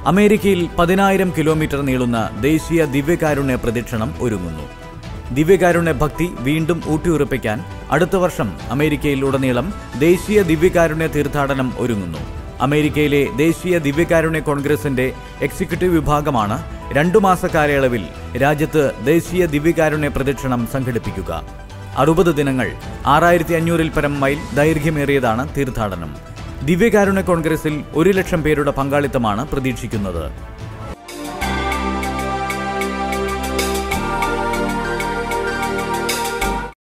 അമേരിക്കയിൽ പതിനായിരം കിലോമീറ്റർ നീളുന്ന ദേശീയ ദിവ്യകാരുണ്യ പ്രദക്ഷിണം ഒരുങ്ങുന്നു ദിവ്യകാരുണ്യ ഭക്തി വീണ്ടും ഊട്ടിയുറപ്പിക്കാൻ അടുത്ത വർഷം അമേരിക്കയിൽ ഉടനീളം ദേശീയ ദിവ്യകാരുണ്യ തീർത്ഥാടനം ഒരുങ്ങുന്നു അമേരിക്കയിലെ ദേശീയ ദിവ്യകാരുണ്യ കോൺഗ്രസിന്റെ എക്സിക്യൂട്ടീവ് വിഭാഗമാണ് രണ്ടു മാസ കാലയളവിൽ രാജ്യത്ത് ദേശീയ ദിവ്യകാരുണ്യ പ്രദക്ഷിണം സംഘടിപ്പിക്കുക അറുപത് ദിനങ്ങൾ ആറായിരത്തി അഞ്ഞൂറിൽ പരം മൈൽ ദൈർഘ്യമേറിയതാണ് തീർത്ഥാടനം ദിവ്യകാരുണ്യ കോൺഗ്രസിൽ ഒരു ലക്ഷം പേരുടെ പങ്കാളിത്തമാണ് പ്രതീക്ഷിക്കുന്നത്